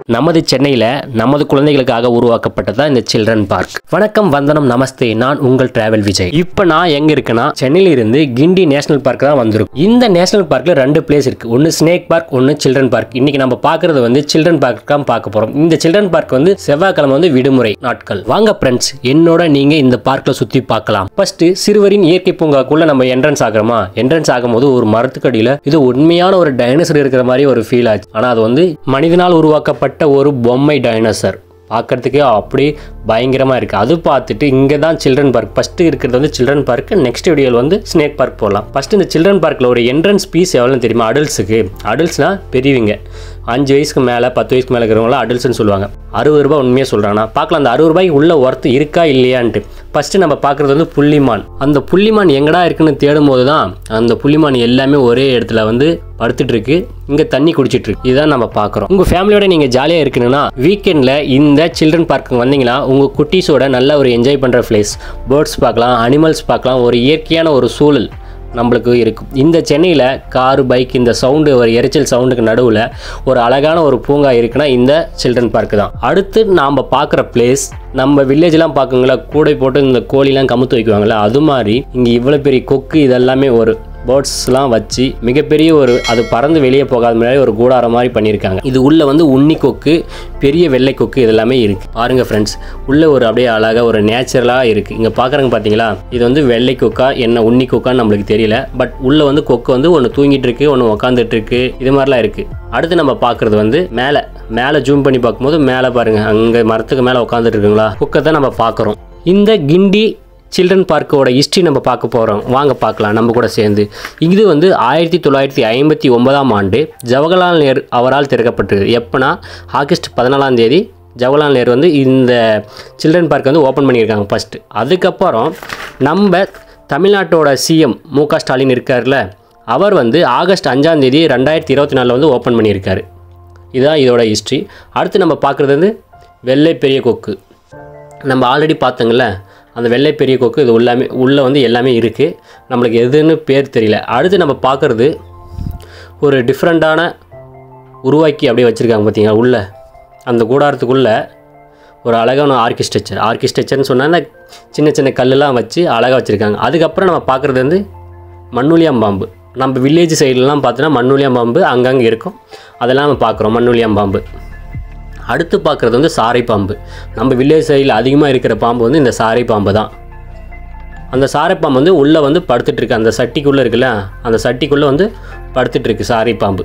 நமது சென்னையில் நமது குழந்தைகளுக்காக உருவாக்கப்பட்டதா இந்த சில்ட்ரன் பார்க் வணக்கம் வந்தனம் நமஸ்தே நான் உங்கள் டிராவல் விஜய் இப்போ நான் எங்க இருக்கேன்னா சென்னையில இருந்து கிண்டி நேஷனல் பார்க் தான் வந்திருக்கும் இந்த நேஷனல் பார்க்ல ரெண்டு பிளேஸ் இருக்கு ஒன்று ஸ்னேக் பார்க் ஒன்று சில்ட்ரன் பார்க் இன்னைக்கு நம்ம பார்க்கறது வந்து சில்ட்ரன் பார்க் தான் பார்க்க போறோம் இந்த சில்ட்ரன் பார்க் வந்து செவ்வாய்க்கிழமை வந்து விடுமுறை நாட்கள் வாங்க ஃப்ரெண்ட்ஸ் என்னோட நீங்க இந்த பார்க்ல சுத்தி பார்க்கலாம் ஃபர்ஸ்ட் சிறுவரின் இயற்கை பூங்காக்குள்ள நம்ம என்ட்ரன்ஸ் ஆகிறோமா என்ட்ரன்ஸ் ஆகும்போது ஒரு மரத்துக்கடியில இது உண்மையான ஒரு டைனோசர் இருக்கிற மாதிரி ஒரு ஃபீல் ஆச்சு ஆனா அது வந்து மனிதனால் உருவாக்கப்பட்ட ஒரு பொம்மை டைனோசர் பார்க்கறதுக்கே அப்படி பயங்கரமாக இருக்குது அது பார்த்துட்டு இங்கே தான் சில்ட்ரன் பார்க் ஃபஸ்ட்டு இருக்கிறது வந்து சில்ட்ரன் பார்க் நெக்ஸ்ட் வீடியோவில் வந்து ஸ்னேக் பார்க் போகலாம் ஃபஸ்ட்டு இந்த சில்ட்ரன் பார்க்கில் ஒரு என்ட்ரன்ஸ் ஃபீஸ் எவ்வளோன்னு தெரியுமா அடல்ட்ஸுக்கு அடல்ட்ஸ்னால் பெரியவங்க அஞ்சு வயசுக்கு மேலே பத்து வயசுக்கு மேலே இருக்கிறவங்களாம் அடல்ட்ஸ்னு சொல்லுவாங்க அறுபது ரூபாய் உண்மையாக சொல்கிறாங்கன்னா பார்க்கலாம் அந்த அறுபது ரூபாய்க்கு உள்ள ஒர்த்து இருக்கா இல்லையான்ட்டு ஃபஸ்ட்டு நம்ம பார்க்குறது வந்து புள்ளிமான் அந்த புள்ளிமான் எங்கடா இருக்குன்னு தேடும் போது தான் அந்த புள்ளிமான் எல்லாமே ஒரே இடத்துல வந்து படுத்துட்டு இருக்கு இங்கே தண்ணி குடிச்சிட்டு இருக்கு இதுதான் நம்ம பார்க்குறோம் உங்கள் ஃபேமிலியோட நீங்கள் ஜாலியாக இருக்கணும்னா வீக்கெண்டில் இந்த சில்ட்ரன் பார்க்கு வந்தீங்கன்னா உங்கள் குட்டீஸோட நல்ல ஒரு என்ஜாய் பண்ணுற பிளேஸ் பேர்ட்ஸ் பார்க்கலாம் அனிமல்ஸ் பார்க்கலாம் ஒரு இயற்கையான ஒரு சூழல் நம்மளுக்கு இருக்கும் இந்த சென்னையில் காரு பைக் இந்த சவுண்டு ஒரு இரைச்சல் சவுண்டுக்கு நடுவில் ஒரு அழகான ஒரு பூங்கா இருக்குன்னா இந்த சில்ட்ரன் பார்க் தான் அடுத்து நாம் பார்க்குற பிளேஸ் நம்ம வில்லேஜ்லாம் பார்க்குங்களா கூடை போட்டு இந்த கோழிலாம் கமுத்து வைக்குவாங்கள்ல அது மாதிரி இங்கே இவ்வளோ பெரிய கொக்கு இதெல்லாமே ஒரு பேர்ட்ஸ்லாம் வச்சு மிகப்பெரிய ஒரு அது பறந்து வெளியே போகாத முன்னாடி ஒரு கூடாரம் மாதிரி பண்ணியிருக்காங்க இது உள்ள வந்து உண்ணி கொக்கு பெரிய வெள்ளை கொக்கு இதெல்லாமே இருக்கு பாருங்க ஃப்ரெண்ட்ஸ் உள்ள ஒரு அப்படியே அழகாக ஒரு நேச்சுரலாக இருக்கு இங்கே பார்க்குறங்க பார்த்தீங்களா இது வந்து வெள்ளை கொக்கா என்ன உண்ணி கொக்கான்னு நம்மளுக்கு தெரியல பட் உள்ள வந்து கொக்கு வந்து ஒன்று தூங்கிட்டு இருக்கு ஒன்று உக்காந்துட்டு இருக்கு இது மாதிரிலாம் இருக்கு அடுத்து நம்ம பார்க்குறது வந்து மேலே மேலே ஜூம் பண்ணி பார்க்கும்போது மேலே பாருங்க அங்கே மரத்துக்கு மேலே உட்காந்துட்டு இருக்குங்களா கொக்கை தான் நம்ம பார்க்குறோம் இந்த கிண்டி சில்ட்ரன் பார்க்கோட ஹிஸ்ட்ரி நம்ம பார்க்க போகிறோம் வாங்க பார்க்கலாம் நம்ம கூட சேர்ந்து இது வந்து ஆயிரத்தி தொள்ளாயிரத்தி ஐம்பத்தி ஒன்பதாம் ஆண்டு ஜவஹர்லால் நேரு அவரால் திறக்கப்பட்டது எப்போனா ஆகஸ்ட் பதினாலாம் தேதி ஜவஹர்லால் நேரு வந்து இந்த சில்ட்ரன் பார்க் வந்து ஓப்பன் பண்ணியிருக்காங்க ஃபஸ்ட்டு அதுக்கப்புறம் நம்ம தமிழ்நாட்டோட சிஎம் மு க ஸ்டாலின் இருக்கார்ல அவர் வந்து ஆகஸ்ட் அஞ்சாம் தேதி ரெண்டாயிரத்தி இருபத்தி நாலில் வந்து ஓப்பன் பண்ணியிருக்காரு இதுதான் இதோட ஹிஸ்ட்ரி அடுத்து நம்ம பார்க்குறது வந்து வெள்ளை பெரிய கொக்கு நம்ம ஆல்ரெடி பார்த்தோங்கள அந்த வெள்ளை பெரிய கொக்கு இது எல்லாமே உள்ளே வந்து எல்லாமே இருக்குது நம்மளுக்கு எதுன்னு பேர் தெரியல அடுத்து நம்ம பார்க்குறது ஒரு டிஃப்ரெண்ட்டான உருவாக்கி அப்படியே வச்சுருக்காங்க பார்த்தீங்களா உள்ளே அந்த கூடாரத்துக்குள்ளே ஒரு அழகான ஆர்கிஸ்ட்ரக்சர் ஆர்கிஸ்ட்ரக்சர்னு சொன்னால் இந்த சின்ன சின்ன கல்லெல்லாம் வச்சு அழகாக வச்சுருக்காங்க அதுக்கப்புறம் நம்ம பார்க்குறது வந்து மண்ணுளியாம் பாம்பு நம்ம வில்லேஜ் சைட்லலாம் பார்த்தோன்னா மண்ணுளியாம் பாம்பு அங்கங்கே இருக்கும் அதெல்லாம் நம்ம பார்க்குறோம் மண்ணுளியாம் பாம்பு அடுத்து பார்க்குறது வந்து சாரை பாம்பு நம்ம வில்லேஜ் சைடில் அதிகமாக இருக்கிற பாம்பு வந்து இந்த சாரை பாம்பு தான் அந்த சாரை பாம்பு வந்து உள்ளே வந்து படுத்துட்டு இருக்கு அந்த சட்டிக்குள்ளே இருக்குல்ல அந்த சட்டிக்குள்ளே வந்து படுத்துட்டு இருக்கு சாரை பாம்பு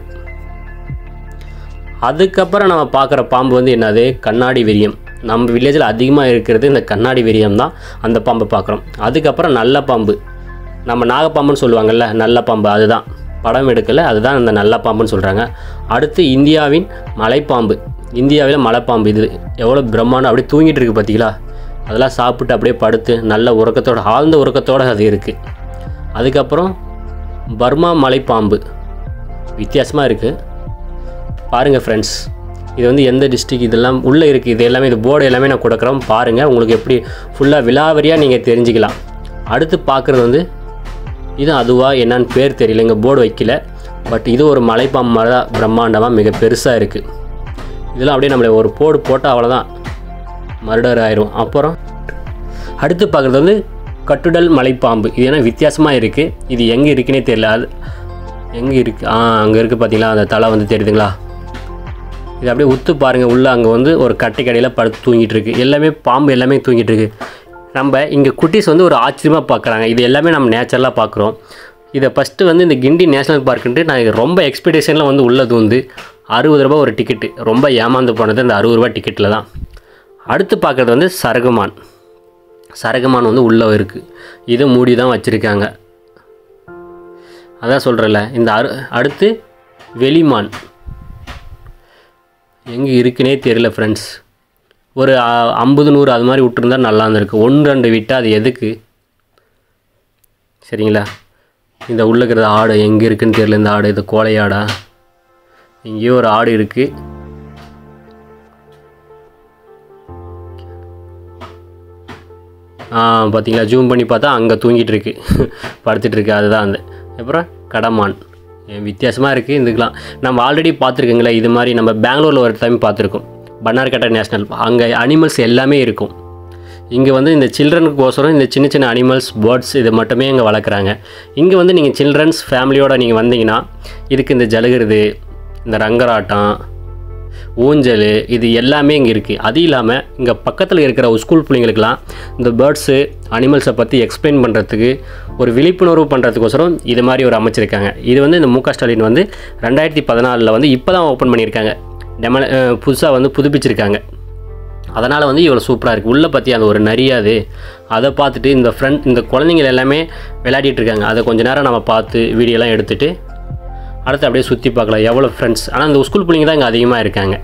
அதுக்கப்புறம் நம்ம பார்க்குற பாம்பு வந்து என்னது கண்ணாடி விரியம் நம்ம வில்லேஜில் அதிகமாக இருக்கிறது இந்த கண்ணாடி விரியம் தான் அந்த பாம்பை பார்க்குறோம் அதுக்கப்புறம் நல்ல பாம்பு நம்ம நாகப்பாம்புன்னு சொல்லுவாங்கல்ல நல்ல பாம்பு அதுதான் படம் எடுக்கலை அதுதான் இந்த நல்ல பாம்புன்னு சொல்கிறாங்க அடுத்து இந்தியாவின் மலைப்பாம்பு இந்தியாவில் மலைப்பாம்பு இது எவ்வளோ பிரம்மாண்டம் அப்படியே தூங்கிட்டு இருக்கு பார்த்தீங்களா அதெல்லாம் சாப்பிட்டு அப்படியே படுத்து நல்ல உறக்கத்தோட ஆழ்ந்த உறக்கத்தோடு அது இருக்குது அதுக்கப்புறம் பர்மா மலைப்பாம்பு வித்தியாசமாக இருக்குது பாருங்கள் ஃப்ரெண்ட்ஸ் இது வந்து எந்த டிஸ்ட்ரிக் இதெல்லாம் உள்ளே இருக்குது இது எல்லாமே இது போர்டு எல்லாமே நான் கொடுக்குறோம் பாருங்கள் உங்களுக்கு எப்படி ஃபுல்லாக விலாவரியாக நீங்கள் தெரிஞ்சுக்கலாம் அடுத்து பார்க்குறது வந்து இது அதுவா என்னன்னு பேர் தெரியல இங்கே போர்டு வைக்கல பட் இது ஒரு மலைப்பாம்பு மாதிரி தான் பிரம்மாண்டமாக மிக பெருசாக இருக்குது இதெல்லாம் அப்படியே நம்மளை ஒரு போடு போட்டால் அவ்வளோதான் மர்டர் ஆயிரும் அப்புறம் அடுத்து பார்க்குறது வந்து கட்டுடல் மலைப்பாம்பு இது ஏன்னா வித்தியாசமாக இருக்குது இது எங்கே இருக்குன்னே தெரியல அது எங்கே இருக்குது ஆ அங்கே இருக்குது பார்த்தீங்களா அந்த தலை வந்து தெரியுதுங்களா இது அப்படியே உத்து பாருங்கள் உள்ளே அங்கே வந்து ஒரு கட்டை கடையில் படுத்து தூங்கிட்டு இருக்கு எல்லாமே பாம்பு எல்லாமே தூங்கிட்டு இருக்கு நம்ம இங்கே குட்டீஸ் வந்து ஒரு ஆச்சரியமாக பார்க்குறாங்க இது எல்லாமே நம்ம நேச்சுரலாக பார்க்குறோம் இதை ஃபஸ்ட்டு வந்து இந்த கிண்டி நேஷனல் பார்க்குன்ட்டு நான் இது ரொம்ப எக்ஸ்பெக்டேஷனில் வந்து உள்ளது வந்து அறுபது ரூபா ஒரு டிக்கெட்டு ரொம்ப ஏமாந்து போனது அந்த அறுபது ரூபா டிக்கெட்டில் தான் அடுத்து பார்க்குறது வந்து சரகுமான் சரகுமான் வந்து உள்ளே இருக்குது இது மூடி தான் வச்சுருக்காங்க அதான் சொல்கிறேன்ல இந்த அரு அடுத்து வெளிமான் எங்கே இருக்குன்னே தெரியல ஃப்ரெண்ட்ஸ் ஒரு ஐம்பது நூறு அது மாதிரி விட்டுருந்தா நல்லா இருந்திருக்கு ஒன்று ரெண்டு விட்டால் அது எதுக்கு சரிங்களா இந்த உள்ள இருக்கிற ஆடு எங்கே இருக்குன்னு தெரியல இந்த ஆடு இது கோழை ஆடா இங்கேயோ ஒரு ஆடு இருக்குது பார்த்தீங்களா ஜூம் பண்ணி பார்த்தா அங்கே தூங்கிட்டு இருக்கு படுத்துட்டு இருக்கு அதுதான் அந்த அப்புறம் கடமான் வித்தியாசமாக இருக்குது இதுக்கெலாம் நம்ம ஆல்ரெடி பார்த்துருக்கோங்களே இது மாதிரி நம்ம பெங்களூரில் ஒரு டைம் பார்த்துருக்கோம் பன்னார்கட்டை நேஷ்னல் அங்கே அனிமல்ஸ் எல்லாமே இருக்கும் இங்கே வந்து இந்த சில்ட்ரனுக்கோசரம் இந்த சின்ன சின்ன அனிமல்ஸ் பேர்ட்ஸ் இது மட்டுமே இங்கே வளர்க்குறாங்க இங்கே வந்து நீங்கள் சில்ட்ரன்ஸ் ஃபேமிலியோடு நீங்கள் வந்தீங்கன்னா இதுக்கு இந்த ஜலுகிறது இந்த ரங்கராட்டம் ஊஞ்சல் இது எல்லாமே இங்கே இருக்குது அது இல்லாமல் இங்கே பக்கத்தில் இருக்கிற ஒரு ஸ்கூல் பிள்ளைங்களுக்கெல்லாம் இந்த பேர்ட்ஸு அனிமல்ஸை பற்றி எக்ஸ்பிளைன் பண்ணுறதுக்கு ஒரு விழிப்புணர்வு பண்ணுறதுக்கோசரம் இது மாதிரி ஒரு அமைச்சிருக்காங்க இது வந்து இந்த மு க ஸ்டாலின் வந்து ரெண்டாயிரத்தி பதினாலில் வந்து இப்போ தான் ஓப்பன் பண்ணியிருக்காங்க டெம புதுசாக வந்து புதுப்பிச்சிருக்காங்க அதனால் வந்து இவ்வளோ சூப்பராக இருக்குது உள்ளே பற்றி அந்த ஒரு நரியாது அதை பார்த்துட்டு இந்த ஃப்ரெண்ட் இந்த குழந்தைங்கள் எல்லாமே விளையாடிட்டு இருக்காங்க அதை கொஞ்ச நேரம் நம்ம பார்த்து வீடியோலாம் எடுத்துகிட்டு அடுத்து அப்படியே சுற்றி பார்க்கலாம் எவ்வளோ ஃப்ரெண்ட்ஸ் ஆனால் இந்த ஸ்கூல் பிள்ளைங்க தான் இங்கே அதிகமாக இருக்காங்க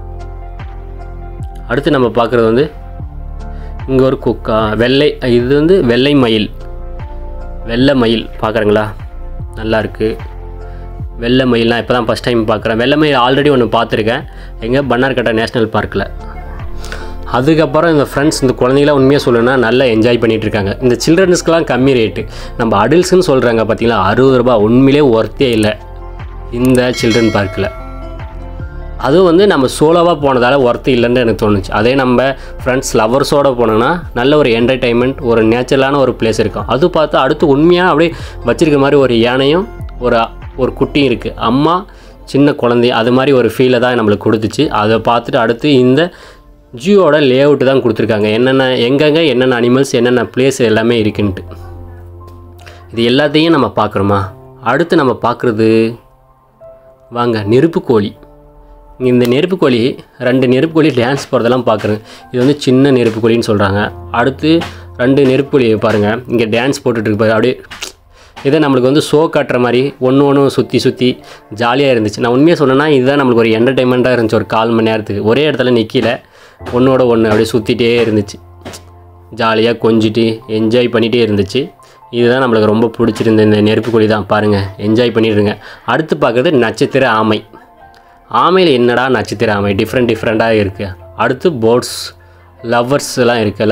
அடுத்து நம்ம பார்க்குறது வந்து இங்கே ஒரு குக்கா வெள்ளை இது வந்து வெள்ளை மயில் வெள்ளை மயில் பார்க்குறீங்களா நல்லா இருக்குது வெள்ளை மயில்லாம் இப்போ தான் ஃபஸ்ட் டைம் பார்க்குறேன் வெள்ளை மயில் ஆல்ரெடி ஒன்று பார்த்துருக்கேன் எங்கே பன்னார்கட்டை நேஷ்னல் பார்க்கில் அதுக்கப்புறம் இந்த ஃப்ரெண்ட்ஸ் இந்த குழந்தைங்களாம் உண்மையாக சொல்லணும்னா நல்லா என்ஜாய் பண்ணிகிட்டு இருக்காங்க இந்த சில்ட்ரன்ஸ்க்கெலாம் கம்மி ரேட்டு நம்ம அடல்ட்ஸ்னு சொல்கிறாங்க பார்த்தீங்களா அறுபது ரூபா உண்மையிலே ஒர்த்தே இல்லை இந்த சில்ட்ரன் பார்க்கில் அதுவும் வந்து நம்ம சோலோவாக போனதால் ஒர்த்து இல்லைன்னு எனக்கு தோணுச்சு அதே நம்ம ஃப்ரெண்ட்ஸ் லவர்ஸோடு போனோன்னா நல்ல ஒரு என்டர்டைன்மெண்ட் ஒரு நேச்சுரலான ஒரு பிளேஸ் இருக்கும் அது பார்த்தா அடுத்து உண்மையாக அப்படியே வச்சிருக்க மாதிரி ஒரு யானையும் ஒரு ஒரு குட்டியும் இருக்குது அம்மா சின்ன குழந்தை அது மாதிரி ஒரு ஃபீலை தான் நம்மளுக்கு கொடுத்துச்சு அதை பார்த்துட்டு அடுத்து இந்த ஜியோட லே அவுட்டு தான் கொடுத்துருக்காங்க என்னென்ன எங்கெங்கே என்னென்ன அனிமல்ஸ் என்னென்ன பிளேஸ் எல்லாமே இருக்குன்ட்டு இது எல்லாத்தையும் நம்ம பார்க்குறோமா அடுத்து நம்ம பார்க்குறது வாங்க நெருப்பு கோழி இந்த நெருப்பு கோழி ரெண்டு நெருப்பு கோழி டான்ஸ் போகிறதெல்லாம் பார்க்குறேன் இது வந்து சின்ன நெருப்பு கோழின்னு சொல்கிறாங்க அடுத்து ரெண்டு நெருப்பு கோழி பாருங்கள் இங்கே டான்ஸ் போட்டுட்ருக்கு பாரு அப்படியே இதை நம்மளுக்கு வந்து ஷோ காட்டுற மாதிரி ஒன்று ஒன்று சுற்றி சுற்றி ஜாலியாக இருந்துச்சு நான் உண்மையாக சொன்னேன்னா இதுதான் நம்மளுக்கு ஒரு என்டர்டைன்மெண்ட்டாக இருந்துச்சு ஒரு கால் மணி நேரத்துக்கு ஒரே இடத்துல நிற்கல ஒன்றோட ஒன்று அப்படியே சுற்றிட்டே இருந்துச்சு ஜாலியாக கொஞ்சிட்டு என்ஜாய் பண்ணிகிட்டே இருந்துச்சு இதுதான் நம்மளுக்கு ரொம்ப பிடிச்சிருந்த இந்த நெருப்பு கோழி தான் பாருங்கள் என்ஜாய் பண்ணிடுங்க அடுத்து பார்க்குறது நட்சத்திர ஆமை ஆமையில் என்னடா நட்சத்திர ஆமை டிஃப்ரெண்ட் டிஃப்ரெண்ட்டாக இருக்குது அடுத்து போட்ஸ் லவ்வர்ஸ் எல்லாம் இருக்குல்ல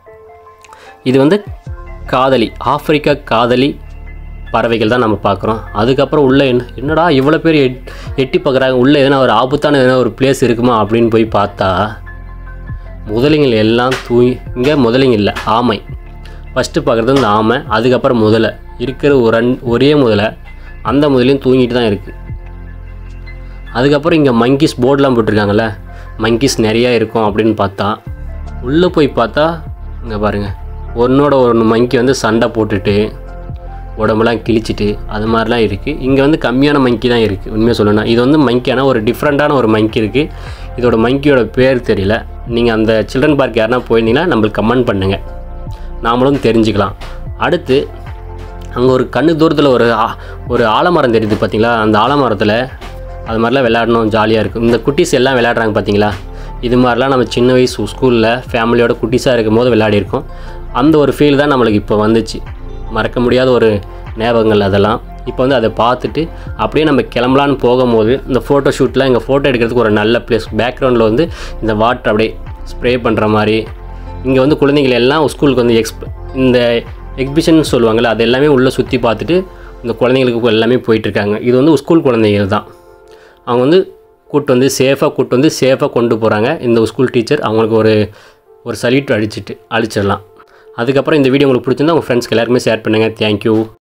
இது வந்து காதலி ஆப்பிரிக்கா காதலி பறவைகள் தான் நம்ம பார்க்குறோம் அதுக்கப்புறம் உள்ளே என்ன என்னடா இவ்வளோ பேர் எட் எட்டி பார்க்குறாங்க உள்ளே எதனா ஒரு ஆபத்தான எதனா ஒரு பிளேஸ் இருக்குமா அப்படின்னு போய் பார்த்தா முதலைங்கள் எல்லாம் தூங்கி இங்கே முதலைங்க இல்லை ஆமை ஃபஸ்ட்டு பார்க்குறது இந்த ஆமை அதுக்கப்புறம் முதலை இருக்கிற ஒரு ரெண் ஒரே முதலை அந்த முதலையும் தூங்கிட்டு தான் இருக்குது அதுக்கப்புறம் இங்கே மங்கீஸ் போர்டெலாம் போட்டிருக்காங்கல்ல மங்கீஸ் நிறையா இருக்கும் அப்படின்னு பார்த்தா உள்ளே போய் பார்த்தா இங்கே பாருங்கள் ஒன்றோட ஒன்று மங்கி வந்து சண்டை போட்டுட்டு உடம்பெல்லாம் கிழிச்சிட்டு அது மாதிரிலாம் இருக்குது இங்கே வந்து கம்மியான மங்கி தான் இருக்குது உண்மையாக சொல்லணும்னா இது வந்து மங்கியான ஒரு டிஃப்ரெண்ட்டான ஒரு மங்கி இருக்குது இதோட மங்கியோட பேர் தெரியல நீங்கள் அந்த சில்ட்ரன் பார்க் யாருனா போயிருந்தீங்கன்னா நம்மளுக்கு கமெண்ட் பண்ணுங்கள் நாமளும் தெரிஞ்சுக்கலாம் அடுத்து அங்கே ஒரு கண்ணு தூரத்தில் ஒரு ஆ- ஒரு ஆலமரம் தெரியுது பார்த்தீங்களா அந்த ஆலமரத்தில் அது மாதிரிலாம் விளையாடணும் ஜாலியாக இருக்கும் இந்த குட்டீஸ் எல்லாம் விளையாடுறாங்க பார்த்தீங்களா இது மாதிரிலாம் நம்ம சின்ன வயசு ஸ்கூலில் ஃபேமிலியோட குட்டீஸாக இருக்கும் போது விளையாடிருக்கோம் அந்த ஒரு ஃபீல் தான் நம்மளுக்கு இப்போ வந்துச்சு மறக்க முடியாத ஒரு ஞாபகங்கள் அதெல்லாம் இப்போ வந்து அதை பார்த்துட்டு அப்படியே நம்ம கிளம்பலான்னு போகும்போது இந்த ஃபோட்டோ ஷூட்டில் இங்கே ஃபோட்டோ எடுக்கிறதுக்கு ஒரு நல்ல பிளேஸ் பேக்ரவுண்டில் வந்து இந்த வாட்டர் அப்படியே ஸ்ப்ரே பண்ணுற மாதிரி இங்கே வந்து குழந்தைகள் எல்லாம் ஸ்கூலுக்கு வந்து எக்ஸ்ப் இந்த எக்ஸிபிஷன் சொல்லுவாங்கள்ல அது எல்லாமே உள்ளே சுற்றி பார்த்துட்டு இந்த குழந்தைங்களுக்கு எல்லாமே போயிட்டுருக்காங்க இது வந்து ஸ்கூல் குழந்தைகள் தான் அவங்க வந்து கூட்டு வந்து சேஃபாக கூட்டு வந்து சேஃபாக கொண்டு போகிறாங்க இந்த ஸ்கூல் டீச்சர் அவங்களுக்கு ஒரு ஒரு சல்யூட் அடிச்சிட்டு அழிச்சிடலாம் அதுக்கப்புறம் இந்த வீடியோ உங்களுக்கு பிடிச்சிருந்தா உங்கள் ஃப்ரெண்ட்ஸ்க்கு எல்லாருமே ஷேர் பண்ணுங்கள் தேங்க்யூ